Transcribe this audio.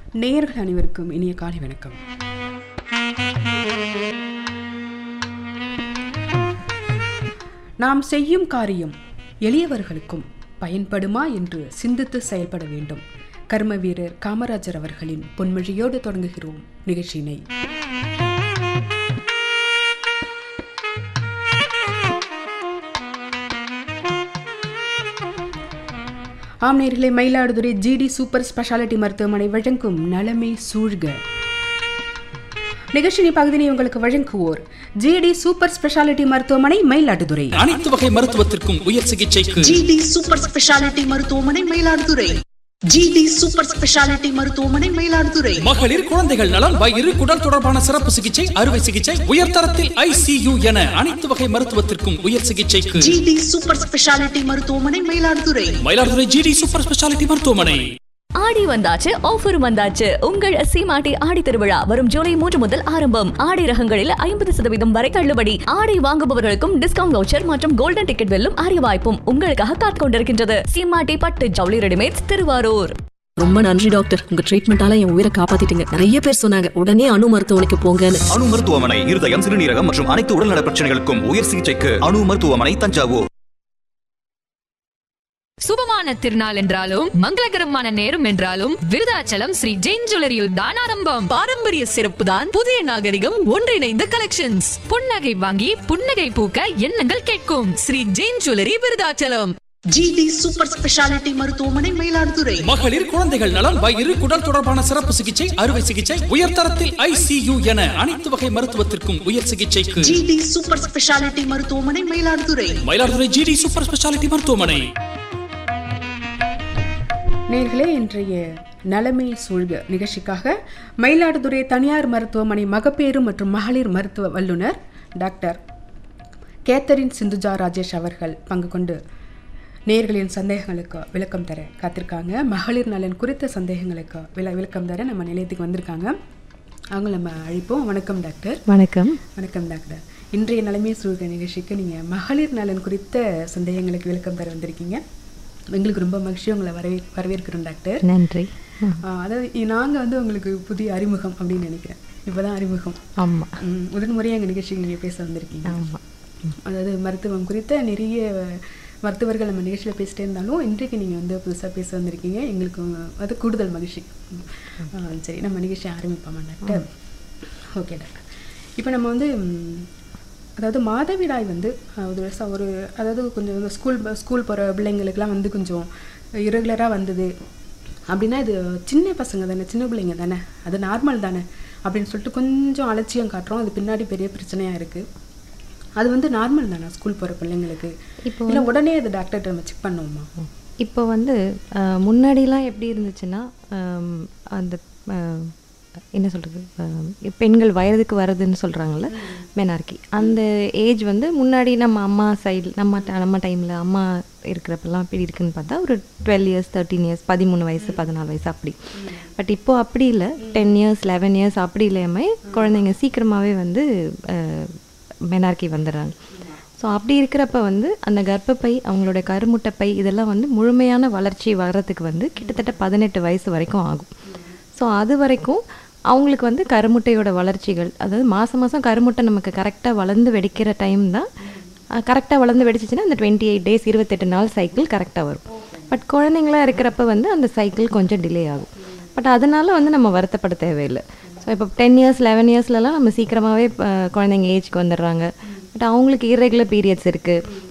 நேயர்கள் அனைவருக்கும் இனிய காலை வணக்கம் நாம் செய்யும் காரியம் எளியவர்களுக்கும் பயன்படுமா என்று சிந்தித்து செயல்பட வேண்டும் கர்ம வீரர் காமராஜர் அவர்களின் பொன்மொழியோடு தொடங்குகிறோம் நிகழ்ச்சியினை ஆம் நேர்களே மயிலாடுதுறை ஜிடி சூப்பர் ஸ்பெஷாலிட்டி மருத்துவமனை வழங்கும் நலமே சூழ்க நிகழ்ச்சியின் பகுதியை உங்களுக்கு வழங்குவோர் ஜிடி சூப்பர் ஸ்பெஷாலிட்டி மருத்துவமனை மயிலாடுதுறை அனைத்து வகை மருத்துவத்திற்கும் உயர் சிகிச்சைக்கு ஜிடி சூப்பர் ஸ்பெஷாலிட்டி மருத்துவமனை மயிலாடுதுறை ஜிடி சூப்பர் ஸ்பெஷாலிட்டி மருத்துவமனை மயிலாடுதுறை மகளிர் குழந்தைகள் நலம் வயிறு குடல் தொடர்பான சிறப்பு சிகிச்சை அறுவை சிகிச்சை உயர்தரத்தில் ஐசியு என அனைத்து வகை மருத்துவத்திற்கும் உயர் சிகிச்சைக்கு ஜிடி சூப்பர் ஸ்பெஷாலிட்டி மருத்துவமனை Mayiladuthurai Mayiladuthurai GT super speciality மருத்துவமனை ஆடி வந்தாச்சு ஆஃபர் வந்தாச்சு உங்கள் சீமாட்டி ஆடி திருவிழா வரும் ஜூலை மூன்று முதல் ஆரம்பம் ஆடி ரகங்களில் ஐம்பது சதவீதம் வரை தள்ளுபடி ஆடை வாங்குபவர்களுக்கும் டிஸ்கவுண்ட் வவுச்சர் மற்றும் கோல்டன் டிக்கெட் வெல்லும் அரிய வாய்ப்பும் உங்களுக்காக காத்துக் கொண்டிருக்கின்றது சீமாட்டி பட்டு ஜவுளி ரெடிமேட்ஸ் திருவாரூர் ரொம்ப நன்றி டாக்டர் உங்க ட்ரீட்மெண்டால என் உயிரை காப்பாத்திட்டீங்க நிறைய பேர் சொன்னாங்க உடனே அணு மருத்துவமனைக்கு போங்கன்னு அணு மருத்துவமனை இருதயம் சிறுநீரகம் மற்றும் அனைத்து உடல்நல பிரச்சனைகளுக்கும் உயர் சிகிச்சைக்கு அணு மருத்துவமனை தஞ்சாவூர் சுபமான திருநாள் என்றாலும் மங்களகரமான நேரம் என்றாலும் விருதாச்சலம் ஸ்ரீ ஜெயின் ஜுவல்லரியில் தான் ஆரம்பம் பாரம்பரிய சிறப்பு தான் புதிய நாகரிகம் ஒன்றிணைந்த கலெக்ஷன்ஸ் புன்னகை வாங்கி புன்னகை பூக்க எண்ணங்கள் கேட்கும் Sri Jain jewellery Virudhachalam GT super speciality மருத்துவமனை மயிலாடுதுறை மகளிர் குழந்தைகள் நலம் வயிறு குடல் தொடர்பான சிறப்பு சிகிச்சை அறுவை சிகிச்சை உயர்தரத்தில் ஐசியு என அனைத்து வகை மருத்துவத்திற்கும் உயர் சிகிச்சைக்கு ஜிடி சூப்பர் ஸ்பெஷாலிட்டி மருத்துவமனை Mayiladuthurai Mayiladuthurai GT super speciality மருத்துவமனை நேர்களே இன்றைய நலமே சூழ்க நிகழ்ச்சிக்காக மயிலாடுதுறை தனியார் மருத்துவமனை மகப்பேறு மற்றும் மகளிர் மருத்துவ வல்லுநர் டாக்டர் கேத்தரின் சிந்துஜா ராஜேஷ் அவர்கள் பங்கு கொண்டு நேர்களின் சந்தேகங்களுக்கு விளக்கம் தர காத்திருக்காங்க மகளிர் நலன் குறித்த சந்தேகங்களுக்கு விள விளக்கம் தர நம்ம நிலையத்துக்கு வந்திருக்காங்க அவங்க நம்ம அழைப்போம் வணக்கம் டாக்டர் வணக்கம் வணக்கம் டாக்டர் இன்றைய நலமே சூழ்க நிகழ்ச்சிக்கு நீங்கள் மகளிர் நலன் குறித்த சந்தேகங்களுக்கு விளக்கம் தர வந்திருக்கீங்க எங்களுக்கு ரொம்ப மகிழ்ச்சி உங்களை வரவே வரவேற்கிறோம் டாக்டர் நன்றி ஆஹ் அதாவது நாங்கள் வந்து உங்களுக்கு புதிய அறிமுகம் அப்படின்னு நினைக்கிறேன் இப்போதான் அறிமுகம் ஆமாம் ம், முதன்முறையாக எங்கள் நிகழ்ச்சிக்கு நீங்கள் பேச வந்திருக்கீங்க ஆமாம் அதாவது மருத்துவம் குறித்த நிறைய மருத்துவர்கள் நம்ம நிகழ்ச்சியில் பேசிட்டே இருந்தாலும் இன்றைக்கு நீங்கள் வந்து புதுசாக பேச வந்திருக்கீங்க எங்களுக்கு அது கூடுதல் மகிழ்ச்சி ம். ஆ, சரி நம்ம நிகழ்ச்சியை ஆரம்பிப்போமா டாக்டர் ஓகே டாக்டர் இப்போ நம்ம வந்து ம், அதாவது மாதவிடாய் வந்து அஹ், ஒரு ச- ஒரு அதாவது கொஞ்சம் இந்த ஸ்கூல் ப- ஸ்கூல் போகிற பிள்ளைங்களுக்கெல்லாம் வந்து கொஞ்சம் இரெகுலராக வந்தது அப்படின்னா இது சின்ன பசங்க தானே சின்ன பிள்ளைங்க தானே அது நார்மல் தானே அப்படின்னு சொல்லிட்டு கொஞ்சம் அலட்சியம் காட்டுறோம் அது பின்னாடி பெரிய பிரச்சனையாக இருக்குது அது வந்து நார்மல் தானே ஸ்கூல் போகிற பிள்ளைங்களுக்கு இப்போ இல்லை உடனே அது டாக்டர்கிட்ட நம்ம செக் பண்ணுவோமா இப்போ வந்து அஹ், முன்னாடிலாம் எப்படி இருந்துச்சுன்னா அம், அந்த அஹ், என்ன சொல்கிறது பெண்கள் வயதுக்கு வர்றதுன்னு சொல்கிறாங்கல்ல மெனார்கி அந்த ஏஜ் வந்து முன்னாடி நம்ம அம்மா சைடு நம்ம ti- நம்ம டைமில் அம்மா இருக்கிறப்பெல்லாம் எப்படி இருக்குன்னு பார்த்தா ஒரு டுவெல் இயர்ஸ் தேர்ட்டீன் இயர்ஸ் பதிமூணு வயசு பதினாலு வயசு அப்படி பட் இப்போ அப்படி இல்லை டென் இயர்ஸ் லெவன் இயர்ஸ் அப்படி இல்லாமல் குழந்தைங்க சீக்கிரமாகவே வந்து மெனார்கி வந்துடுறாங்க ஸோ அப்படி இருக்கிறப்ப வந்து அந்த கர்ப்பப்பை அவங்களோட கருமுட்டை பை இதெல்லாம் வந்து முழுமையான வளர்ச்சி வர்றதுக்கு வந்து கிட்டத்தட்ட பதினெட்டு வயசு வரைக்கும் ஆகும் ஸோ அது வரைக்கும் அவங்களுக்கு வந்து கருமுட்டையோட வளர்ச்சிகள் அதாவது மாதம் மாதம் கருமுட்டை நமக்கு கரெக்டாக வளர்ந்து வெடிக்கிற டைம் தான் கரெக்டாக வளர்ந்து வெடிச்சிச்சுன்னா அந்த டுவெண்ட்டி எயிட் டேஸ் இருபத்தெட்டு நாள் சைக்கிள் கரெக்டாக வரும் பட் குழந்தைங்களா இருக்கிறப்ப வந்து அந்த சைக்கிள் கொஞ்சம் டிலே ஆகும் பட் அதனால வந்து நம்ம வருத்தப்பட தேவையில்லை ஸோ இப்போ டென் இயர்ஸ் லெவன் இயர்ஸ்லலாம் நம்ம சீக்கிரமாகவே குழந்தைங்க ஏஜ்க்கு வந்துடுறாங்க பட் அவங்களுக்கு irregular பீரியட்ஸ் இருக்குது